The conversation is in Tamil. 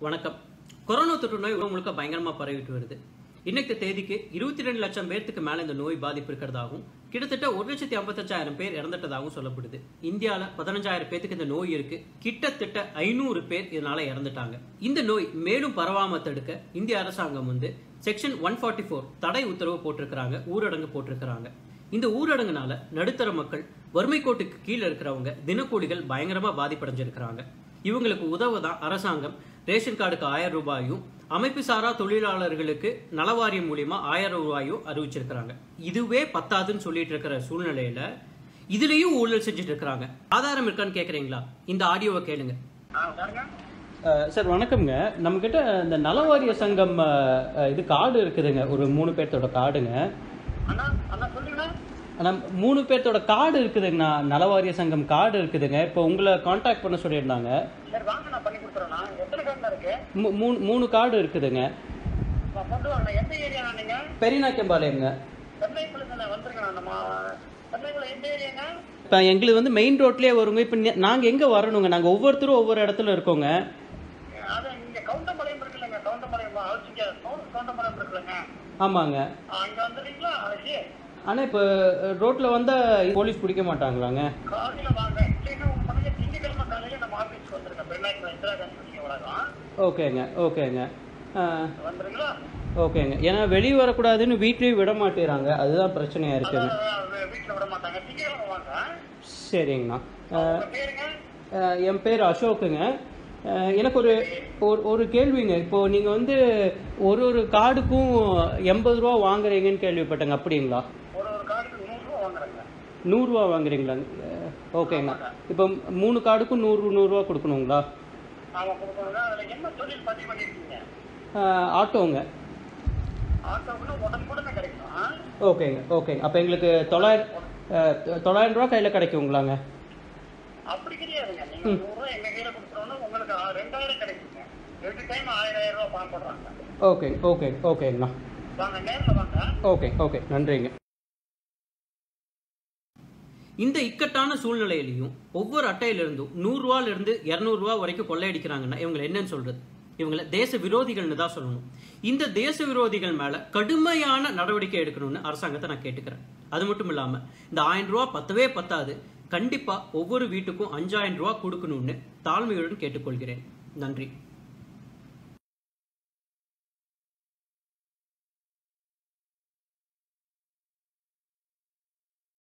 வணக்கம் கொரோனா தொற்று நோய் உலகம் முழுக்க பயங்கரமா பரவிட்டு வருது இன்னைக்கு தேதிக்கு இருபத்தி ரெண்டு லட்சம் பேர்த்துக்கு மேல இந்த நோய் பாதிப்பு இருக்கிறதாகவும் கிட்டத்தட்ட ஒரு லட்சத்தி ஐம்பத்தஞ்சாயிரம் பேர் இறந்துட்டதாகவும் சொல்லப்படுது இந்தியால பதினஞ்சாயிரம் பேத்துக்கு இந்த நோய் இருக்கு கிட்டத்தட்ட ஐநூறு பேர் இதனால இறந்துட்டாங்க இந்த நோய் மேலும் பரவாம தடுக்க இந்திய அரசாங்கம் வந்து செக்ஷன் ஒன் ஃபார்ட்டி ஃபோர் தடை உத்தரவு போட்டிருக்கிறாங்க ஊரடங்கு போட்டிருக்கிறாங்க இந்த ஊரடங்குனால நடுத்தர மக்கள் வறுமை கோட்டுக்கு கீழே இருக்கிறவங்க தினக்கூலிகள் பயங்கரமா பாதிப்படைஞ்சிருக்கிறாங்க இவங்களுக்கு உதவ தான் அரசாங்கம் ரேஷன் கார்டுக்கு ஆயிரம் ரூபாயும் அமைப்பு சாரா தொழிலாளர்களுக்கு நலவாரியம் மூலியமா ஆயிரம் ரூபாயும் அறிவிச்சிருக்கிறாங்க இதுவே பத்தாதுன்னு சொல்லிட்டு இருக்கிற சூழ்நிலையில இதுலயும் ஊழல் செஞ்சுட்டு இருக்கிறாங்க ஆதாரம் இருக்கான்னு கேக்குறீங்களா இந்த ஆடியோவை கேளுங்க சார் வணக்கம்ங்க நம்ம கிட்ட இந்த நலவாரிய சங்கம் இது கார்டு இருக்குதுங்க ஒரு மூணு பேர்த்தோட கார்டுங்க அண்ணா அண்ணா சொல்லுங்கண்ணா ஆனா மூணு பேர்த்தோட கார்டு இருக்குதுங்கண்ணா நலவாரிய சங்கம் கார்டு இருக்குதுங்க இப்போ உங்களை காண்டாக்ட் பண்ண சொல்லியிருந்தாங்க சரி வாங்க நான் பண்ணி கொடுத்துறேண்ணா எத்தனை கார்டுல இருக்கு மூ- மூணு மூணு கார்டு இருக்குதுங்க நான் கொண்டு வாங்க எந்த ஏரியாண்ணா நீங்க பெரியநாயக்கம்பாளையங்க சென்னைக்குள்ள வந்துருங்கண்ணா நம்ம சென்னைக்குள்ள எந்த ஏரியாங்க இப்போ எங்களுக்கு வந்து மெயின் ரோட்லயே வருங்க இப்போ நாங்கள் எங்கே வரணுங்க நாங்கள் ஒவ்வொருத்தரும் ஒவ்வொரு இடத்துல இருக்கோங்க அது இங்க கவுண்டம்பாளையம் இருக்குல்லங்க கவுண்டம்பாளையம் அழைச்சிக்க கவுண்டம்பாளையம் இருக்குல்லங்க ஆமாங்க அங்க வந்துடுறீங்களா அழைச்சி ஆனால் இப்போ ரோட்டில் வந்தால் போலீஸ் பிடிக்க மாட்டாங்களாங்க காலையில வாங்க இல்லைன்னா உங்க பையன் திங்கக்கிழமை காலையில நம்ம ஆபீஸ்க்கு வந்துருங்க பெருநாய்க்குள்ள இந்திரா காந்தி பிடிக்க வழக்கம் ஓகேங்க ஓகேங்க ஆ, வந்துருங்களா ஓகேங்க ஏன்னா வெளியே வரக்கூடாதுன்னு வீட்லேயும் விட மாட்டேறாங்க அதுதான் பிரச்சனையாக இருக்குங்க அதான் வீட்டுல விட மாட்டாங்க திங்கக்கிழமை வாங்க சரிங்கண்ணா ஆ, உங்க பேருங்க அஹ் என் பேர் அசோக்குங்க அஹ் எனக்கு ஒரு ஒரு ஒரு கேள்விங்க இப்போ நீங்க வந்து ஒரு ஒரு கார்டுக்கும் எண்பது ரூபா வாங்குறீங்கன்னு கேள்விப்பட்டேங்க அப்படிங்களா ஒரு ஒரு கார்டுக்கு நூறு ரூபா வாங்குறேங்க நூறுரூவா வாங்குறீங்களா அஹ் ஓகேங்க இப்போ மூணு கார்டுக்கும் நூறு நூறுரூவா கொடுக்கணுங்களா ஆமா கொடுக்கணுங்க அதுல என்ன தொழில் பதிவு பண்ணிருக்கீங்க அஹ் ஆட்டோங்க ஆட்டோக்குன்னு உடனுக்குடனே கிடைக்கும் ஆ? ஓகேங்க ஓகேங்க அப்போ எங்களுக்கு தொள்ளாயிரம் அஹ் தொ- தொள்ளாயிரம் ரூபா கையில் கிடைக்குங்களாங்க அப்படி கிடையாதுங்க நீங்க நூறு ரூபாய் எங்க கையில கொடுத்துறோம்னா உங்களுக்கு ஆ- ரெண்டாயிரம் கிடைக்குங்க ரெண்டு டைம் ஆயிரம் ஆயிரம் ரூபாய் பணம் போடுறாங்க ஓகே ஓகே ஓகேங்கண்ணா வாங்க நேர்ல வாங்க ஓகே ஓகே நன்றிங்க இந்த இக்கட்டான சூழ்நிலையிலையும் ஒவ்வொரு அட்டையிலிருந்தும் நூறுரூவால இருந்து இரநூறுவா வரைக்கும் கொள்ளையடிக்கிறாங்கன்னா இவங்களை என்னன்னு சொல்றது இவங்களை தேச விரோதிகள்னு தான் சொல்லணும் இந்த தேச விரோதிகள் மேல கடுமையான நடவடிக்கை எடுக்கணும்னு அரசாங்கத்தை நான் கேட்டுக்கிறேன் அது மட்டும் இல்லாம இந்த ஆயிரம் ரூபா பத்தவே பத்தாது கண்டிப்பா ஒவ்வொரு வீட்டுக்கும் அஞ்சாயிரம் ரூபா கொடுக்கணும்னு தாழ்மையுடன் கேட்டுக்கொள்கிறேன் நன்றி